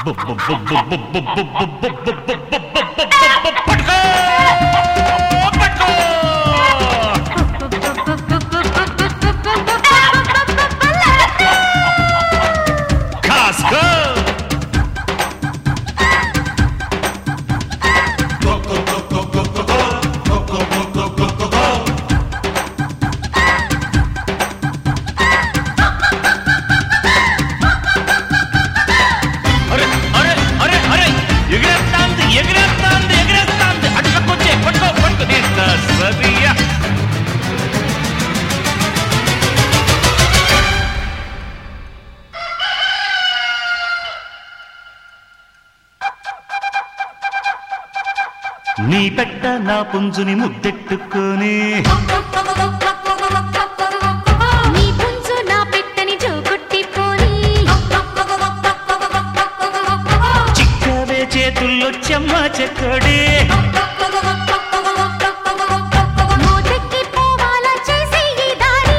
పట్టుకో పట్టుకో కాస్కో అరే అరే అరే అరే ఎగిరేస్తాంది ఎగిరేస్తాంది ఎగిరేస్తాంది అటుకొచ్చే పట్టుకో పట్టుకో ఇంత సరియా నీ పెట్ట నా పుంజుని ముద్దెట్టుకొని నీ పుంజు నా పెట్టని జోకొట్టిపోని చిక్కవే చేతుల్లో చెమ్మ చెక్కడే మోతెక్కి పోవాలా చేసే ఈ దారి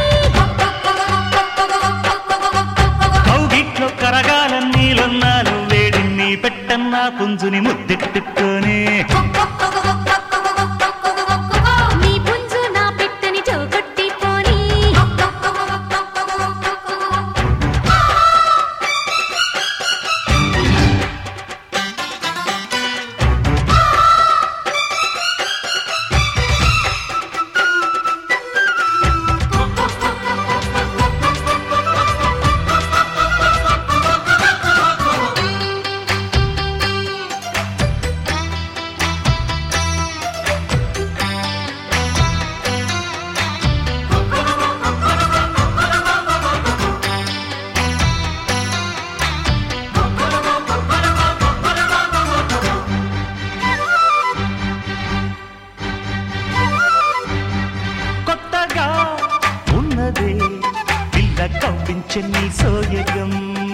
కౌగిట్లో కరగాల నీలన్నాలు వేడి నీ పెట్ట నా పుంజుని ముద్దెట్టుకొని నీ పుంజు నా పెట్టని జోకొట్టిపోని కొత్తగా ఉన్నదే పిల్ల కవ్వించే నీ సోయగం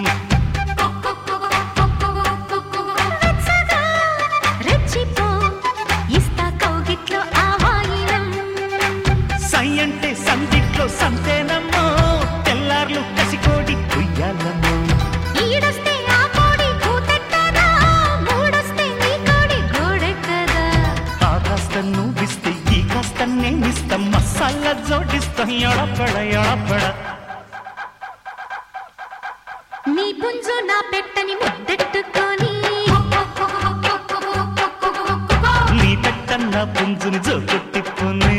వెచ్చగా రెచ్చిపో ఇస్తా కౌగిట్లో ఆ వాయినం సై అంటే సందిట్లో సంతేనమ్మో తెల్లార్లు కసికోడి కుయ్యాలమ్మో ఈడొస్తే ఆ కోడి కూతెక్కదా మూడొస్తే నీ కోడి గోడెక్కదా ఆ కాస్త నువ్విస్తే ఈ కాస్త నేనిస్తాం మసాలా జోడిస్తాం ఎడపడ ఎడపడ నీ పుంజు నా పెట్టని ముద్దెట్టుకొని నీ పెట్టన్న పుంజుని జోకొట్టిపోనే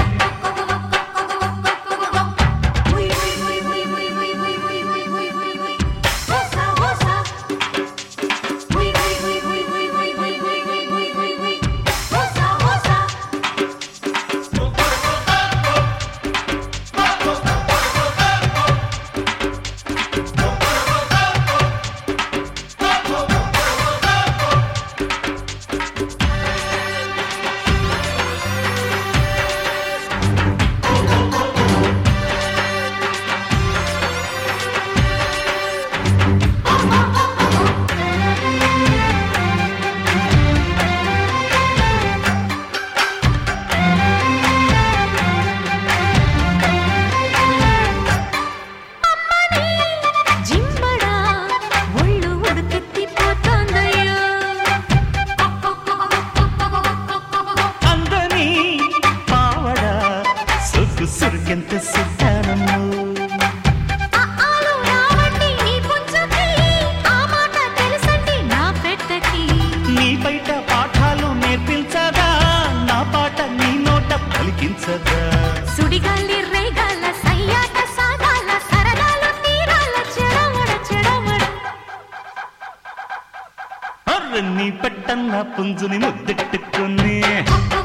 జింబడా ఒళ్ళు ఉడుకెత్తిపోతోందయ్యో అందని పావడ సొగ్గు సురికెంత సిద్ధానము ఆలు రావండి నీ పుంజుకి ఆ మాట తెలుసండి నా పెట్టకి నీ బయట పాఠాలు నేర్పించదా నా పాట నీ నోట పలికించదా సుడిగాలి రేగాల సయ్యాట సాగాల సరదాలు తీరాల చెడమడ చెడమడ అర్ర నీ పెట్టన్న పుంజుని ముద్దెట్టుకుని ఒక్కొక్క